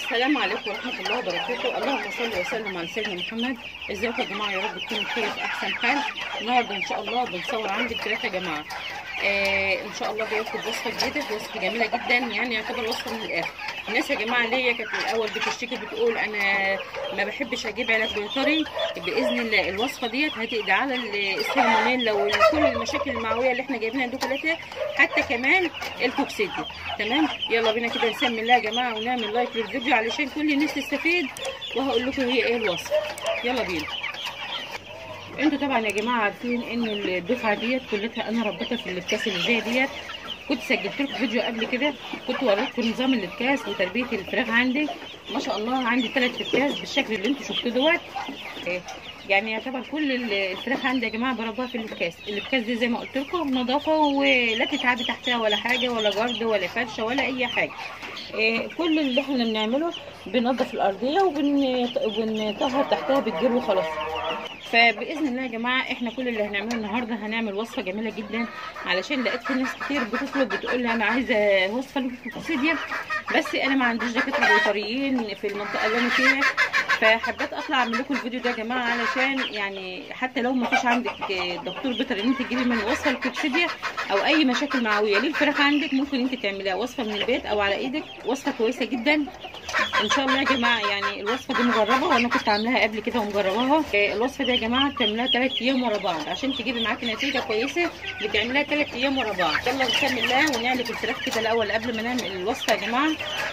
السلام عليكم ورحمة الله وبركاته اللهم صل وسلم على سيدنا محمد ازيكم يا جماعة يا رب تكونوا بخير في أحسن حال النهاردة إن شاء الله بنصور عندك ثلاثة يا جماعة آه إن شاء الله جايبكم بوصفة جديدة وصفة جميلة جدا يعني يعتبر وصفة من الآخر الناس يا جماعة اللي هي كانت الأول بتشتكي بتقول أنا ما بحبش أجيب علاج بيطري بإذن الله الوصفة ديت هتقضي على الهرمونين لو كل المشاكل المعوية اللي احنا جايبينها دي كلها حتى كمان الكوكسيدي تمام يلا بينا كده نسمي الله يا جماعة ونعمل لايك للفيديو علشان كل الناس تستفيد وهقول لكم هي ايه الوصفة يلا بينا انتوا طبعا يا جماعه عارفين ان الدفعه ديت كلها انا ربيتها في الاكياس اللي زي ديت كنت سجلت لكم فيديو قبل كده كنت وريتكم نظام الاكياس وتربيه الفراخ عندي ما شاء الله عندي ثلاث اكياس بالشكل اللي انتوا شفتوه دوت يعني يعتبر كل الفراخ عندي يا جماعه بربها في الاكياس الاكياس دي زي ما قلت لكم نظافه ولا تتعبي تحتها ولا حاجه ولا جرد ولا فرشه ولا اي حاجه كل اللي احنا بنعمله بننضف الارضيه وبنطهر تحتها بالجير وخلاص فباذن الله يا جماعه احنا كل اللي هنعمله النهارده هنعمل وصفه جميله جدا علشان لقيت في ناس كتير بتطلب بتقول لي انا عايزه وصفه للكوكسيديا بس انا ما عنديش دكاتره بيطريين في المنطقه اللي انا فيها فحبيت اطلع اعمل لكم الفيديو ده يا جماعه علشان يعني حتى لو ما فيش عندك دكتور بيطري ان انت تجيبي من وصفه الكوكسيديا او اي مشاكل معويه للفراخ عندك ممكن انت تعمليها وصفه من البيت او على ايدك وصفه كويسه جدا ان شاء الله يا جماعه يعني الوصفه دي مجربه وانا كنت عاملاها قبل كده ومجرباها الوصفه دي يا جماعه بتعملها 3 ايام ورا بعض عشان تجيبي معاكي نتيجه كويسه بتعملها 3 ايام ورا بعض يلا بسم الله ونعلق الفراخ كده الاول قبل ما نعمل الوصفه يا جماعه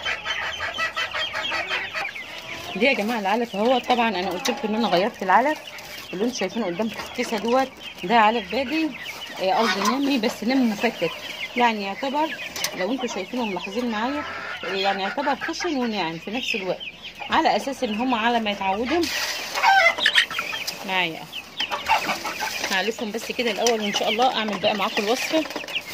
دي يا جماعه العلف اهو طبعا انا قلت لكم ان انا غيرت العلف اللي انتم شايفينه قدامكم في الكيسه دوت ده علف بادي قصدي نامي بس نامي مفتت يعني يعتبر لو انتم شايفينه وملاحظين معايا يعني يعتبر خشن وناعم في نفس الوقت على اساس ان هم على ما يتعودوا معايا هعلفهم بس كده الاول وان شاء الله اعمل بقى معاكم الوصفه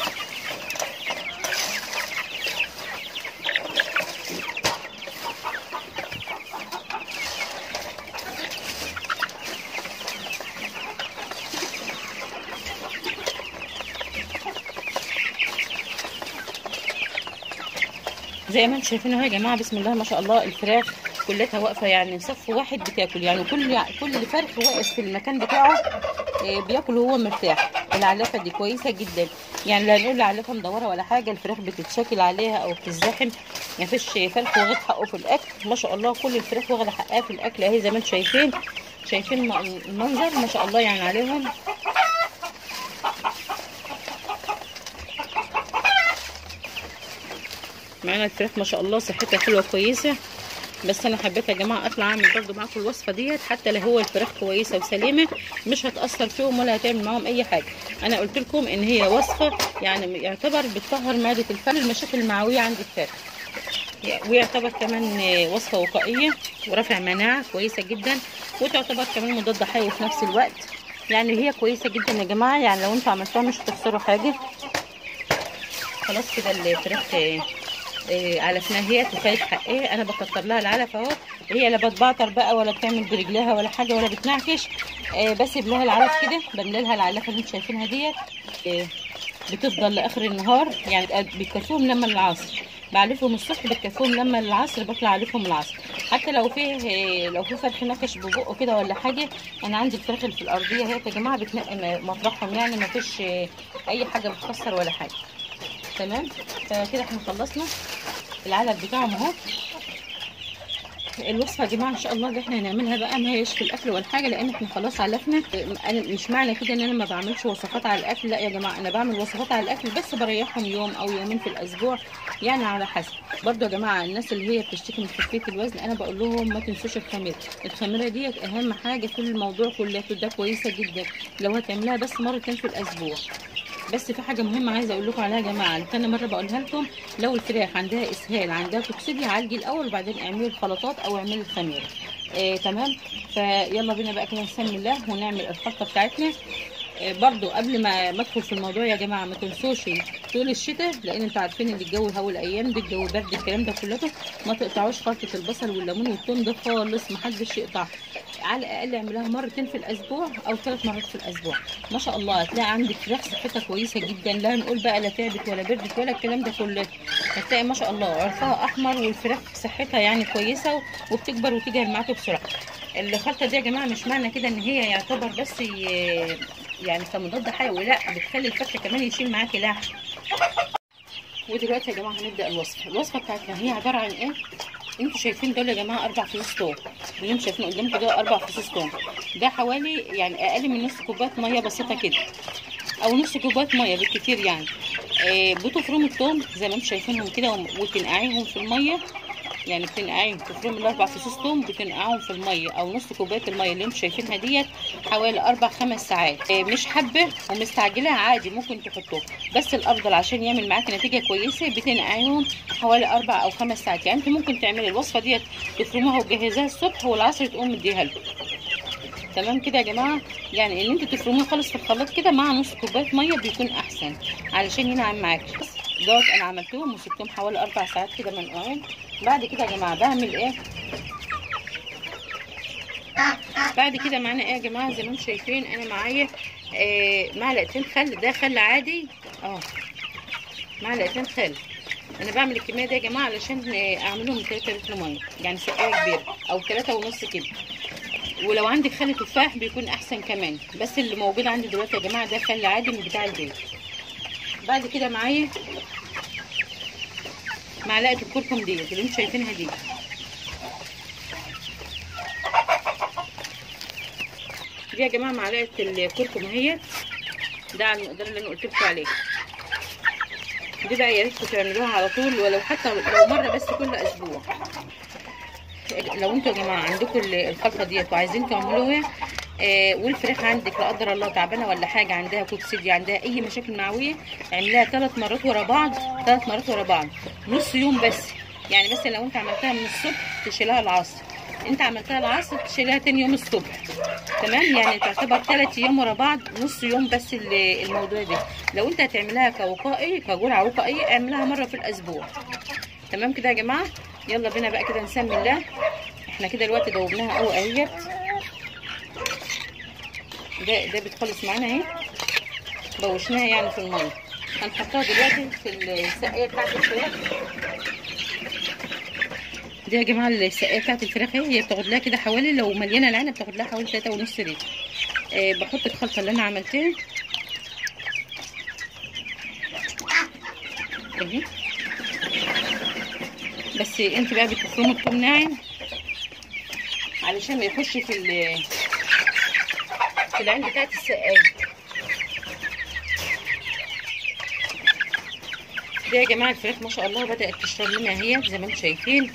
زي ما انتم شايفين اهو يا جماعه بسم الله ما شاء الله الفراخ كلها واقفه يعني صف واحد بتاكل يعني كل كل فرخ واقف في المكان بتاعه بياكل وهو مرتاح العلافه دي كويسه جدا يعني لا نقول العلافه مدوره ولا حاجه الفراخ بتتشكل عليها او بتزدحم ما فيش فرخ واخد حقه في الاكل ما شاء الله كل الفراخ واخده حقها في الاكل اهي زي ما انتم شايفين شايفين المنظر ما شاء الله يعني عليهم معانا الفراخ ما شاء الله صحتها حلوه كويسه بس انا حبيت يا جماعه اطلع اعمل برده معاكم الوصفه ديت حتى لو هو الفراخ كويسه وسليمه مش هتاثر فيهم ولا هتعمل معاهم اي حاجه انا قلت لكم ان هي وصفه يعني يعتبر بتطهر معده الفرخ المشاكل المعويه عند الفرخ ويعتبر كمان وصفه وقائيه ورفع مناعه كويسه جدا وتعتبر كمان مضاد حيوي في نفس الوقت يعني هي كويسه جدا يا جماعه يعني لو انتوا عملتوها مش هتخسروا حاجه خلاص كده الفراخ إيه علفناها هي تفايت حقها انا بكتر لها العلف اهو هي لا بتبعتر بقى ولا بتعمل برجلها ولا حاجه ولا بتنعكش إيه بسيب لها العلف كده بملى لها العلفه اللي انتم شايفينها ديت إيه بتفضل لاخر النهار يعني بيكفوهم لما العصر بعلفهم الصبح بتكفوهم لما العصر بطلع عليهم العصر حتى لو فيه لو في فرخ نكش ببقه كده ولا حاجه انا عندي الفراخ اللي في الارضيه هي يا جماعه بتنقي مطرحهم يعني ما فيش اي حاجه بتكسر ولا حاجه تمام فكده احنا خلصنا العلف بتاعهم اهو الوصفه يا جماعه ان شاء الله اللي احنا هنعملها بقى ما هيش في الاكل ولا حاجه لان احنا خلاص علفنا انا مش معنى كده ان انا ما بعملش وصفات على الاكل لا يا جماعه انا بعمل وصفات على الاكل بس بريحهم يوم او يومين في الاسبوع يعني على حسب برضو يا جماعه الناس اللي هي بتشتكي من خفيه الوزن انا بقول لهم ما تنسوش الخميره الخميره ديت اهم حاجه في الموضوع كله ده كويسه جدا لو هتعملها بس مرتين في الاسبوع بس في حاجه مهمه عايزه اقول لكم عليها يا جماعه تاني مره بقولها لكم لو الفراخ عندها اسهال عندها كوكسيديا عالجي الاول وبعدين اعملي الخلطات او اعملي الخميره آه تمام فيلا بينا بقى كده نسمي الله ونعمل الخلطه بتاعتنا آه برضو قبل ما ما ادخل في الموضوع يا جماعه ما تنسوش طول الشتاء لان انتوا عارفين ان الجو هو الايام دي الجو برد الكلام ده كله ما تقطعوش خلطه البصل والليمون والثوم ده خالص ما حدش يقطعها على الاقل اعملها مرتين في الاسبوع او ثلاث مرات في الاسبوع ما شاء الله هتلاقي عندك فراخ صحتها كويسه جدا لا نقول بقى لا تعبت ولا بردت ولا الكلام ده كله هتلاقي ما شاء الله عرفها احمر والفراخ صحتها يعني كويسه وبتكبر وتجهز معاكي بسرعه الخلطه دي يا جماعه مش معنى كده ان هي يعتبر بس ي- يعني كمضاد حيوي لا بتخلي الفرخ كمان يشيل معاكي لحم ودلوقتي يا جماعه هنبدا الوصفه الوصفه بتاعتنا هي عباره عن ايه انتوا شايفين دول يا جماعه اربع فصوص توم اللي انتوا شايفين قدامكم ده اربع فصوص توم ده حوالي يعني اقل من نص كوبايه ميه بسيطه كده او نص كوبايه ميه بالكتير يعني آه بتفرموا التوم زي ما انتم شايفينهم كده وتنقعيهم في الميه يعني بتنقعيهم تفرموا الاربع فصوص توم بتنقعهم في الميه او نص كوبايه الميه اللي انتم شايفينها ديت حوالي اربع خمس ساعات آه مش حبه ومستعجله عادي ممكن تحطوه بس الافضل عشان يعمل معاكي نتيجه كويسه بتنقعيهم حوالي اربع او خمس ساعات يعني انت ممكن تعملي الوصفه ديت تفرموها وتجهزوها الصبح والعصر تقوم مديها لكم تمام كده يا جماعه يعني ان انتوا تفرموه خالص في الخلاط كده مع نص كوبايه ميه بيكون احسن علشان ينعم معاكي بس دوت انا عملتهم وسبتهم حوالي اربع ساعات كده منقوعين بعد كده يا جماعه بعمل ايه بعد كده معانا ايه يا جماعه زي ما انتم شايفين انا معايا آه معلقتين خل ده خل عادي اه معلقتين خل انا بعمل الكميه دي يا جماعه علشان آه، اعملهم 3 لتر ميه يعني سقايه كبيره او 3 ونص كده ولو عندك خل تفاح بيكون احسن كمان بس اللي موجود عندي دلوقتي يا جماعه ده خل عادي من بتاع البيت بعد كده معايا معلقه الكركم ديت اللي انتوا شايفينها دي دي يا جماعه معلقه الكركم اهي ده على المقدار اللي انا قلت لكم عليه دي بقى يا ريت تعملوها على طول ولو حتى لو مره بس كل اسبوع لو انتوا يا جماعه عندكم الخلطه ديت وعايزين تعملوها آه والفراخ عندك لا قدر الله تعبانه ولا حاجه عندها كوكسيديا عندها اي مشاكل معويه اعمليها ثلاث مرات ورا بعض ثلاث مرات ورا بعض نص يوم بس يعني مثلا لو انت عملتها من الصبح تشيلها العصر انت عملتها العصر تشيلها تاني يوم الصبح تمام يعني تعتبر ثلاث ايام ورا بعض نص يوم بس ال- الموضوع ده لو انت هتعملها كوقائي كجرعه وقائيه اعملها مره في الاسبوع تمام كده يا جماعه يلا بينا بقى كده نسمي الله احنا كده دلوقتي دوبناها قوي اهيت ده ده بتخلص معانا اهي بوشناها يعني في الميه هنحطها دلوقتي في السقايه بتاعت الفراخ دي يا جماعه السقايه بتاعت الفراخ اهي هي بتاخد لها كده حوالي لو مليانه العنب بتاخد لها حوالي 3 ونص لتر آه بحط الخلطه اللي انا عملتها اهي بس انت بقى بتفرمي الثوم ناعم علشان ما يخش في ال في العين بتاعت السقايه دي يا جماعه الفراخ ما شاء الله بدات تشرب منها اهي زي ما انتم شايفين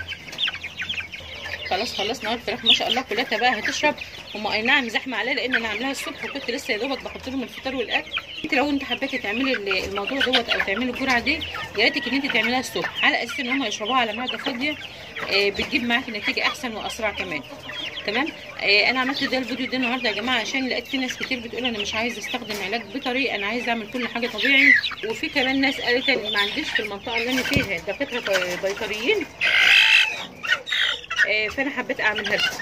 خلاص خلصنا الفراخ ما شاء الله كلها بقى هتشرب هم اي نعم زحمه عليها لان انا عاملاها الصبح وكنت لسه يا دوبك بحط لهم الفطار والاكل انت لو انت حبيتي تعملي ال- الموضوع دوت او تعملي الجرعه دي يا ريتك ان انت تعمليها الصبح على اساس ان هم يشربوها على معده فاضيه آه، بتجيب معاكي نتيجه احسن واسرع كمان تمام آه، انا عملت ده الفيديو ده النهارده يا جماعه عشان لقيت في ناس كتير بتقول انا مش عايزه استخدم علاج بيطري انا عايزه اعمل كل حاجه طبيعي وفي كمان ناس قالت ان ما عنديش في المنطقه اللي انا فيها دكاتره بي- بيطريين آه، فانا حبيت اعملها لكم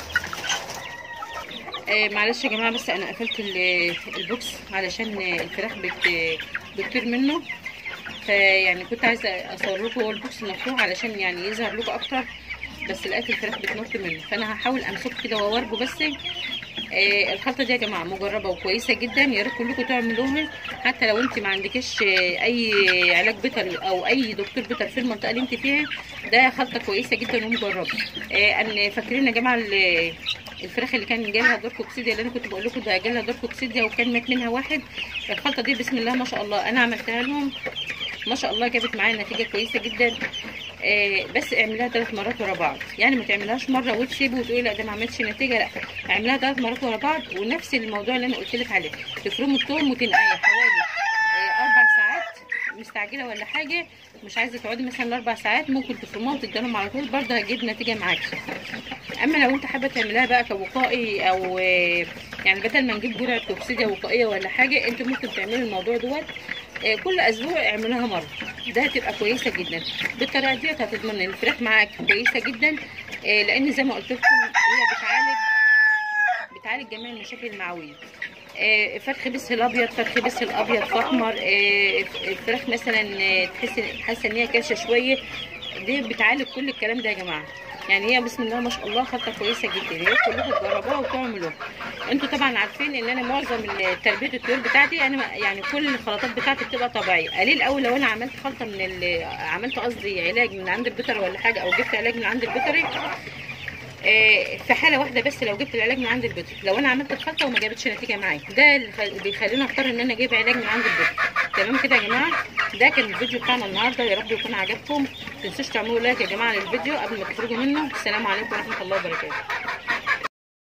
آه، معلش يا جماعه بس انا قفلت ال- البوكس علشان الفراخ بت بتطير منه فيعني كنت عايزه اصور لكم هو البوكس مفتوح علشان يعني يظهر لكم اكتر بس لقيت الفراخ بتنط منه فانا هحاول امسكه كده واورجه بس آه الخلطه دي يا جماعه مجربه وكويسه جدا يا ريت كلكم تعملوها حتى لو انت ما عندكش آه، اي علاج بيطري او اي دكتور بيطري في المنطقه اللي انت فيها ده خلطه كويسه جدا ومجربه آه ان فاكرين يا جماعه ال- الفراخ اللي كان جالها دور كوكسيديا اللي انا كنت بقول لكم ده جالها دور كوكسيديا وكان مات منها واحد الخلطه دي بسم الله ما شاء الله انا عملتها لهم ما شاء الله جابت معايا نتيجه كويسه جدا آه بس اعملها ثلاث مرات ورا بعض يعني ما تعملهاش مره وتسيبي وتقولي لا ده ما عملتش نتيجه لا اعملها ثلاث مرات ورا بعض ونفس الموضوع اللي انا قلت لك عليه تفرمي الثوم وتنقعي حوالي آه اربع ساعات مستعجله ولا حاجه مش عايزه تقعدي مثلا اربع ساعات ممكن تفرموها وتديهم على طول برضه هتجيب نتيجه معاكي اما لو انت حابه تعملها بقى كوقائي او آه، يعني بدل ما نجيب جرعه توكسيديا وقائيه ولا حاجه انت ممكن تعملي الموضوع دوت آه، كل اسبوع اعملوها مره ده هتبقى كويسه جدا بالطريقه ديت هتضمن ان الفراخ معاك كويسه جدا آه، لان زي ما قلت لكم هي بتعالج بتعالج جميع المشاكل المعويه آه، فرخ بس الابيض فرخ بس الابيض فاحمر آه، الفراخ مثلا آه، تحس حاسه ان هي كاشه شويه دي بتعالج كل الكلام ده يا جماعه يعني هي بسم الله ما شاء الله خلطه كويسه جدا يا ريت كلكم تجربوها وتعملوها انتوا طبعا عارفين ان انا معظم ال- تربيه الطيور بتاعتي انا يعني كل الخلطات بتاعتي بتبقى طبيعيه قليل قوي لو انا عملت خلطه من ال- عملت قصدي علاج من عند البيطري ولا حاجه او جبت علاج من عند البيطري آه، في حاله واحده بس لو جبت العلاج من عند البيطري لو انا عملت الخلطه وما جابتش نتيجه معايا ده اللي خل- بيخليني اختار ان انا اجيب علاج من عند البيطري تمام كده يا جماعه ده كان الفيديو بتاعنا النهارده يا رب يكون عجبكم ما تنسوش تعملوا لايك يا جماعه للفيديو قبل ما تخرجوا منه السلام عليكم ورحمه الله وبركاته